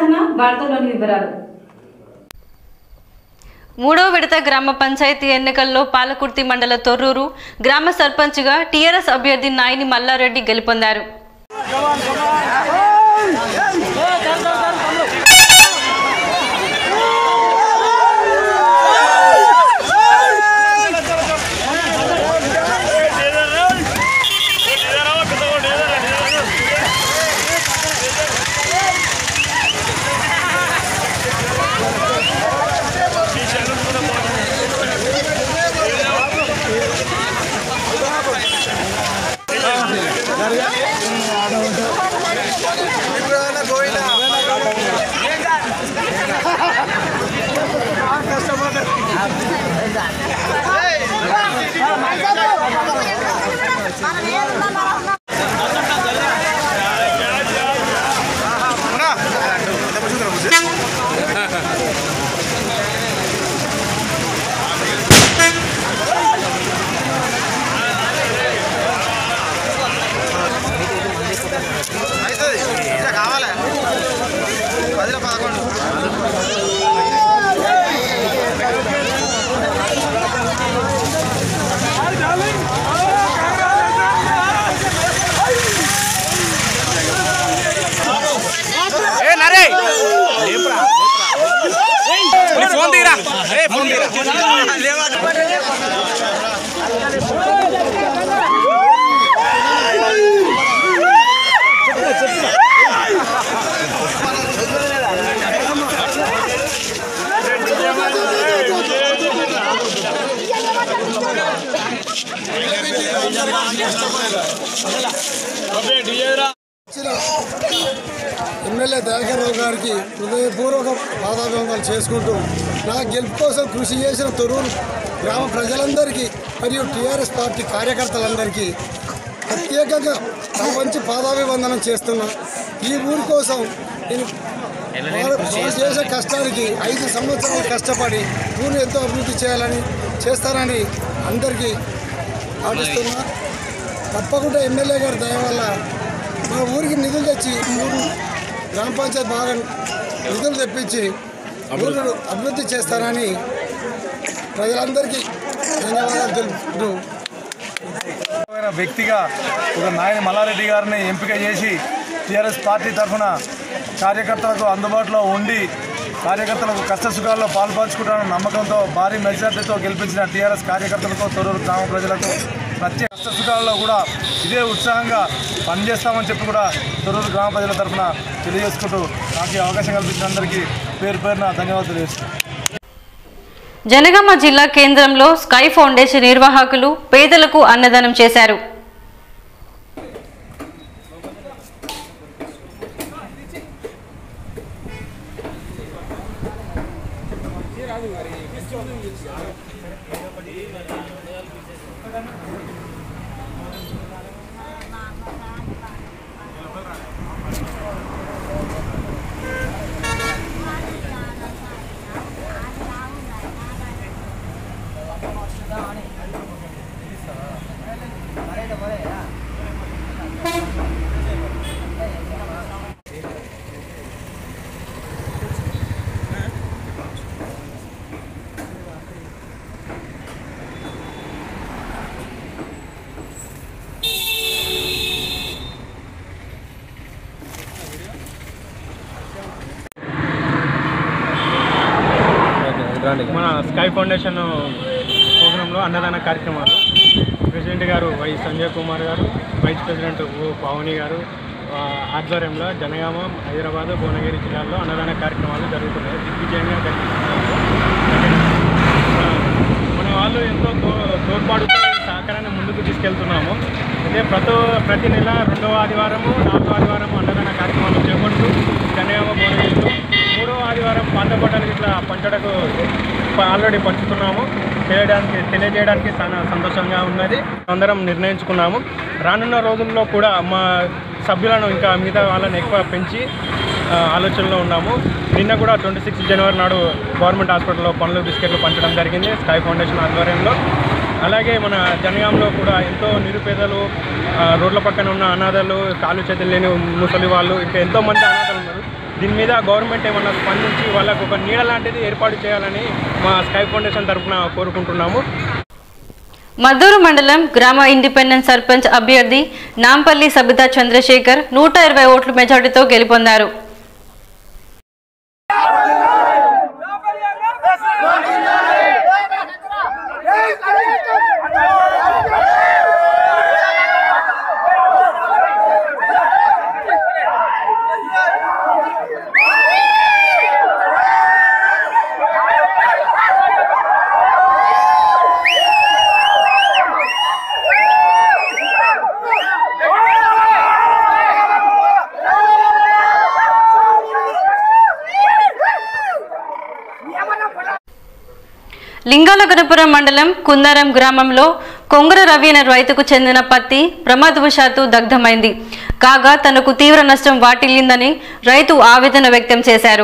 సహనా వార్తల్లోని వివరాలు మూడో విడత గ్రామ పంచాయతీ ఎన్నికల్లో పాలకుర్తి మండల తొర్రూరు గ్రామ సర్పంచ్గా టీఆర్ఎస్ అభ్యర్థి నాయని మల్లారెడ్డి గెలుపొందారు ఏ నరే ఫోన్ తీరా ఏ ఫోన్ తీరా ఎమ్మెల్యే దయాకర్రావు గారికి హృదయపూర్వక పాదాభివందనలు చేసుకుంటూ నా గెలుపు కోసం కృషి చేసిన తొరూరు గ్రామ ప్రజలందరికీ మరియు టీఆర్ఎస్ పార్టీ కార్యకర్తలందరికీ ప్రత్యేకంగా మంచి పాదాభివందనం చేస్తున్నా ఈ ఊరి కోసం నేను వారు వారు చేసే కష్టానికి ఐదు సంవత్సరాలు కష్టపడి ఊరిని ఎంతో అభివృద్ధి చేయాలని చేస్తారని అందరికీ ఆశిస్తున్నా తప్పకుండా ఎమ్మెల్యే గారి దయ వల్ల మా ఊరికి నిధులు తెచ్చి ఊరు గ్రామ పంచాయతీ బాగా నిధులు తెప్పించి ఊరు అభివృద్ధి చేస్తారని ప్రజలందరికీ ధన్యవాదాలు తెలుపుతూ అయిన వ్యక్తిగా ఒక నాయని మల్లారెడ్డి గారిని ఎంపిక చేసి టీఆర్ఎస్ పార్టీ తరఫున కార్యకర్తలకు అందుబాటులో ఉండి కార్యకర్తలకు కష్ట సుఖాల్లో పాల్పంచుకుంటానన్న నమ్మకంతో భారీ మెజార్టీతో గెలిపించిన టీఆర్ఎస్ కార్యకర్తలకు తొరూరు గ్రామ ప్రజలకు ప్రత్యేక కష్ట సుఖాల్లో కూడా ఇదే ఉత్సాహంగా పనిచేస్తామని చెప్పి కూడా తొరూరు గ్రామ ప్రజల తరఫున తెలియజేసుకుంటూ నాకు ఈ అవకాశం కల్పించిన అందరికీ పేరు పేరున ధన్యవాదాలు తెలియజేస్తున్నాను జనగామ జిల్లా కేంద్రంలో స్కై ఫౌండేషన్ నిర్వాహకులు పేదలకు అన్నదానం చేశారు మన స్కై ఫౌండేషన్ ప్రోగ్రాంలో అన్నదాన కార్యక్రమాలు ప్రెసిడెంట్ గారు వై సంజయ్ కుమార్ గారు వైస్ ప్రెసిడెంట్ ఓ పావని గారు ఆ, ఆధ్వర్యంలో జనగామ హైదరాబాద్ భువనగిరి జిల్లాల్లో అన్నదాన కార్యక్రమాలు జరుగుతున్నాయి దిగ్విజయంగా జరిగిస్తున్నారు ఆ, మన వాళ్ళు ఎంతో తో తోడ్పాటుతో ఈ సహకారాన్ని ముందుకు తీసుకెళ్తున్నాము అయితే ప్రతి ప్రతి నెల రెండవ ఆదివారము నాలుగో ఆదివారం అన్నదాన కార్యక్రమాలు చేపడుతూ జనగామ భువనగిరిలో మూడో ఆదివారం పాత బట్టలు ఇట్లా పంచడకు ఆల్రెడీ పంచుతున్నాము తెలియడానికి తెలియజేయడానికి చాలా సంతోషంగా ఉన్నది అందరం నిర్ణయించుకున్నాము రానున్న రోజుల్లో కూడా మా సభ్యులను ఇంకా మిగతా వాళ్ళని ఎక్కువ పెంచి ఆ, ఆలోచనలో ఉన్నాము నిన్న కూడా ట్వంటీ సిక్స్ జనవరి నాడు గవర్నమెంట్ హాస్పిటల్లో పండ్లు బిస్కెట్లు పంచడం జరిగింది స్కై ఫౌండేషన్ ఆధ్వర్యంలో అలాగే మన జనగాంలో కూడా ఎంతో నిరుపేదలు ఆ, రోడ్ల పక్కన ఉన్న అనాథలు కాలు చేతులు లేని ముసలి వాళ్ళు ఇంకా ఎంతో మంది అనాథలు ఉన్నారు దీని మీద గవర్నమెంట్ ఏమన్నా స్పందించి వాళ్ళకు ఒక నీడ లాంటిది ఏర్పాటు చేయాలని మా స్కై ఫౌండేషన్ తరఫున కోరుకుంటున్నాము మద్దూరు మండలం గ్రామ ఇండిపెండెంట్ సర్పంచ్ అభ్యర్థి నాంపల్లి సబితా చంద్రశేఖర్ నూట ఇరవై ఓట్ల మెజార్టీతో గెలుపొందారు లింగాలగనపురం మండలం కుందారం గ్రామంలో కొంగర రవి అనే రైతుకు చెందిన పత్తి ప్రమాదవశాత్తు దగ్ధమైంది కాగా తనకు తీవ్ర నష్టం వాటిల్లిందని రైతు ఆవేదన వ్యక్తం చేశారు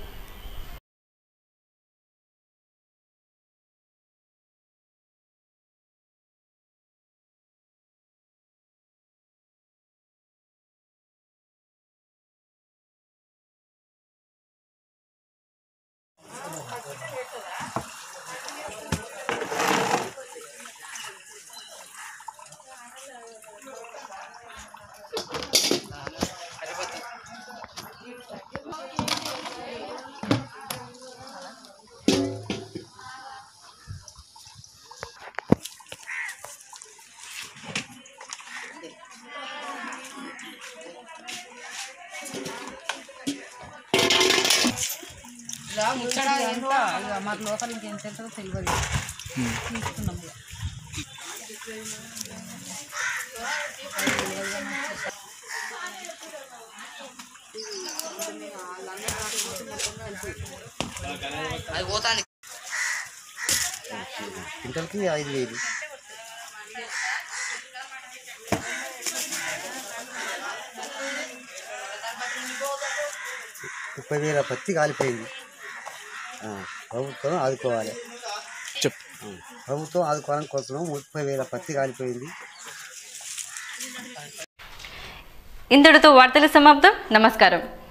ఇలా ముచ్చట ఎంత ఇక మాకు లోకల్ ఇంకా ఎంత ఎంతో తెలియదు తీసుకున్నాం ఇక. క్వింటల్కి ఐదు వేలు ముప్పై వేల పత్తి కాలిపోయింది ఆ, ప్రభుత్వం ఆదుకోవాలి చెప్పు ఆ, ప్రభుత్వం ఆదుకోవాలని కోరుతున్నాం ముప్పై వేల పత్తి కాలిపోయింది ఇంతటితో వార్తలు సమాప్తం నమస్కారం